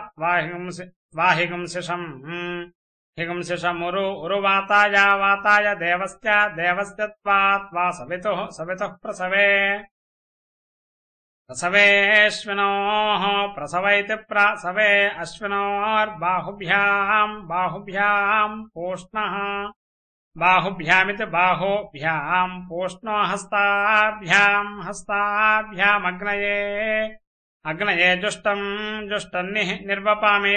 त्वाहिंसि त्वाहिगुंसिषम् हिगुंसिषमुरु उरुवाताय वाताय देवस्य देवस्य त्वा त्वा सवितुः सवितुः प्रसवे प्रसवेऽश्विनोः प्रसव इति प्रसवे अश्विनोर्बाहुभ्याम् बाहुभ्याम् पूष्णः बाहुभ्यामिति बाहुभ्याम् पूष्णो हस्ताभ्याम् हस्ताभ्यामग्नये अग्नये जुष्टम् जुष्टन्निः निर्वपामि